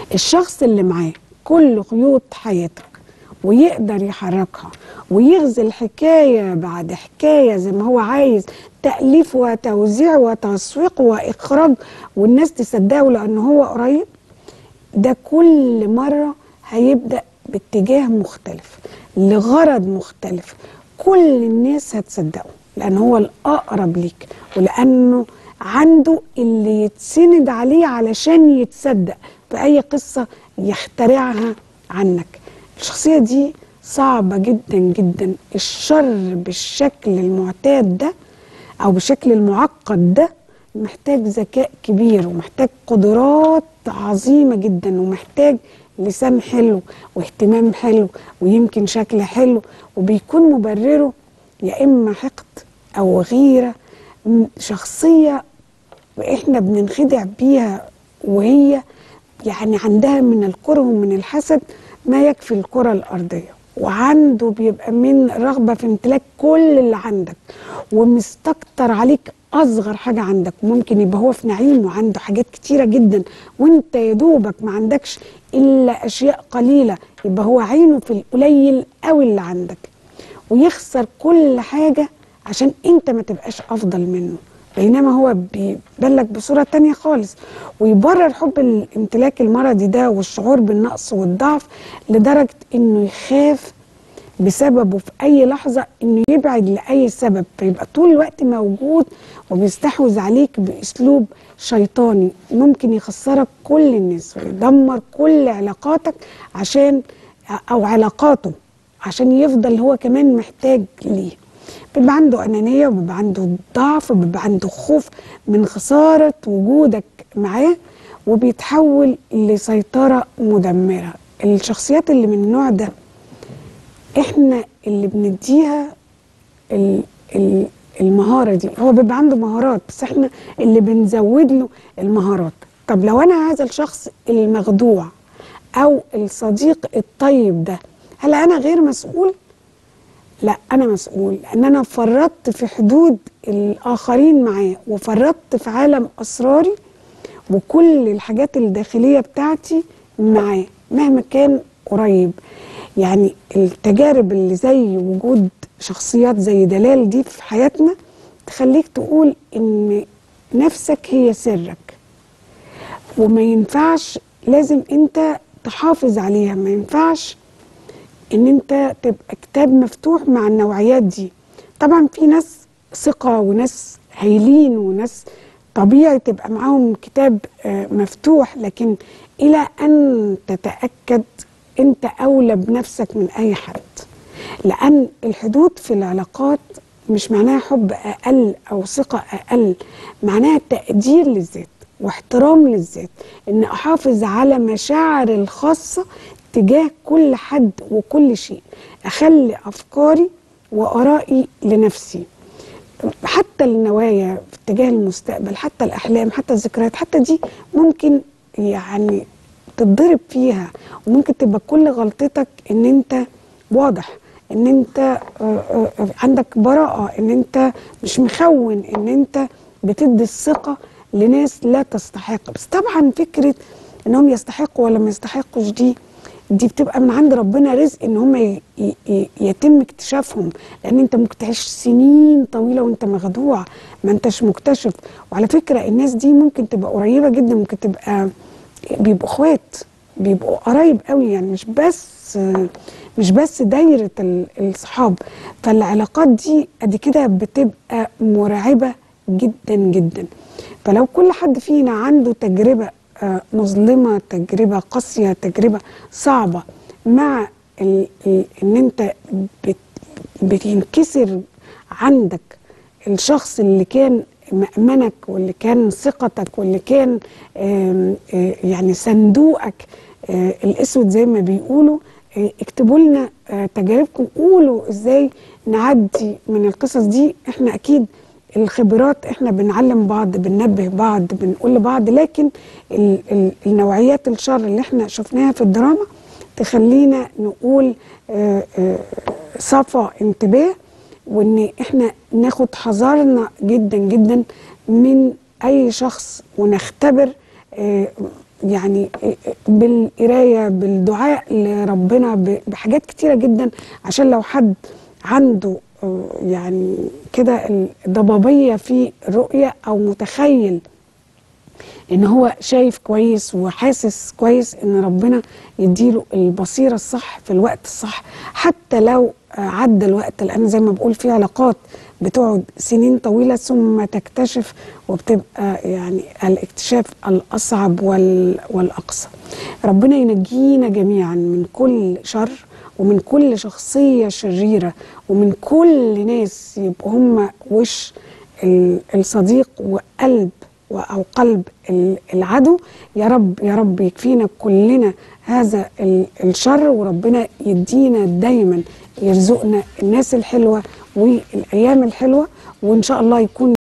الشخص اللي معاه كل خيوط حياتك ويقدر يحركها ويغزل حكاية بعد حكاية زي ما هو عايز تأليف وتوزيع وتسويق وإخراج والناس تصدقه لأن هو قريب ده كل مرة هيبدأ باتجاه مختلف لغرض مختلف كل الناس هتصدقه لأن هو الأقرب ليك ولأنه عنده اللي يتسند عليه علشان يتصدق بأي قصة يخترعها عنك الشخصية دي صعبة جدا جدا الشر بالشكل المعتاد ده أو بالشكل المعقد ده محتاج ذكاء كبير ومحتاج قدرات عظيمة جدا ومحتاج لسان حلو واهتمام حلو ويمكن شكل حلو وبيكون مبرره يا إما حقد أو غيرة م- شخصية احنا بننخدع بيها وهي يعني عندها من الكره ومن الحسد ما يكفي الكرة الأرضية وعنده بيبقى من رغبة في امتلاك كل اللي عندك ومستكتر عليك أصغر حاجة عندك ممكن يبقى هو في نعيم وعنده حاجات كتيرة جدا وانت يا دوبك ما عندكش إلا أشياء قليلة يبقى هو عينه في القليل قوي اللي عندك ويخسر كل حاجة عشان انت ما تبقاش أفضل منه بينما هو بيبلغ بصورة تانية خالص ويبرر حب الامتلاك المرضي ده والشعور بالنقص والضعف لدرجة انه يخاف بسببه في اي لحظة انه يبعد لاي سبب فيبقى طول الوقت موجود وبيستحوذ عليك باسلوب شيطاني ممكن يخسرك كل الناس ويدمر كل علاقاتك عشان او علاقاته عشان يفضل هو كمان محتاج ليه بيبقى عنده أنانية وبيبقى عنده ضعف وبيبقى عنده خوف من خسارة وجودك معاه وبيتحول لسيطرة مدمرة الشخصيات اللي من النوع ده احنا اللي بنديها ال- ال- المهارة دي هو بيبقى عنده مهارات بس احنا اللي بنزود له المهارات طب لو انا هذا الشخص المخدوع او الصديق الطيب ده هل انا غير مسؤول لا انا مسؤول لان انا فرطت في حدود الاخرين معاه وفرطت في عالم اسراري وكل الحاجات الداخليه بتاعتي معاه مهما كان قريب يعني التجارب اللي زي وجود شخصيات زي دلال دي في حياتنا تخليك تقول ان نفسك هي سرك وما ينفعش لازم انت تحافظ عليها ما ينفعش ان انت تبقى كتاب مفتوح مع النوعيات دي طبعا في ناس ثقة وناس هايلين وناس طبيعي تبقى معاهم كتاب آه، مفتوح لكن الى ان تتأكد انت اولى بنفسك من اي حد لان الحدود في العلاقات مش معناها حب اقل او ثقة اقل معناها تقدير للذات واحترام للذات ان احافظ على مشاعري الخاصة تجاه كل حد وكل شيء اخلي افكاري وارائي لنفسي حتى النوايا في اتجاه المستقبل حتى الاحلام حتى الذكريات حتى دي ممكن يعني تتضرب فيها وممكن تبقى كل غلطتك ان انت واضح ان انت آه، آه، عندك براءة ان انت مش مخون ان انت بتدي الثقة لناس لا تستحق بس طبعا فكرة انهم يستحقوا ولا ما يستحقوش دي دي بتبقى من عند ربنا رزق ان هم ي- ي- ي- يتم اكتشافهم لان انت ممكن تعيش سنين طويله وانت مخدوع ما انتش مكتشف وعلى فكره الناس دي ممكن تبقى قريبه جدا ممكن تبقى بيبقوا اخوات بيبقوا قرايب قوي يعني مش بس مش بس دايره ال- الصحاب فالعلاقات دي قد كده بتبقى مرعبه جدا جدا فلو كل حد فينا عنده تجربه آه، مظلمه تجربه قاسيه تجربه صعبه مع ال ال ان انت بت بتنكسر عندك الشخص اللي كان مأمنك واللي كان ثقتك واللي كان آم، آه، يعني صندوقك آه، الاسود زي ما بيقولوا آه، اكتبوا لنا آه، تجاربكم قولوا ازاي نعدي من القصص دي احنا اكيد الخبرات احنا بنعلم بعض بننبه بعض بنقول لبعض لكن ال ال النوعيات الشر اللي احنا شفناها في الدراما تخلينا نقول آه، آه، صفا انتباه وان احنا ناخد حذرنا جدا جدا من اي شخص ونختبر آه، يعني بالقرايه بالدعاء لربنا ب- بحاجات كتيره جدا عشان لو حد عنده آه، يعني كده الضبابيه في الرؤيه او متخيل ان هو شايف كويس وحاسس كويس ان ربنا يديله البصيره الصح في الوقت الصح حتى لو آه، عدى الوقت لان زي ما بقول في علاقات بتقعد سنين طويله ثم تكتشف وبتبقى يعني الاكتشاف الاصعب وال والاقصى. ربنا ينجينا جميعا من كل شر ومن كل شخصيه شريره ومن كل ناس يبقوا هم وش ال- الصديق وقلب و- او قلب ال- العدو يا رب يا رب يكفينا كلنا هذا ال- الشر وربنا يدينا دايما يرزقنا الناس الحلوه والايام الحلوه وان شاء الله يكون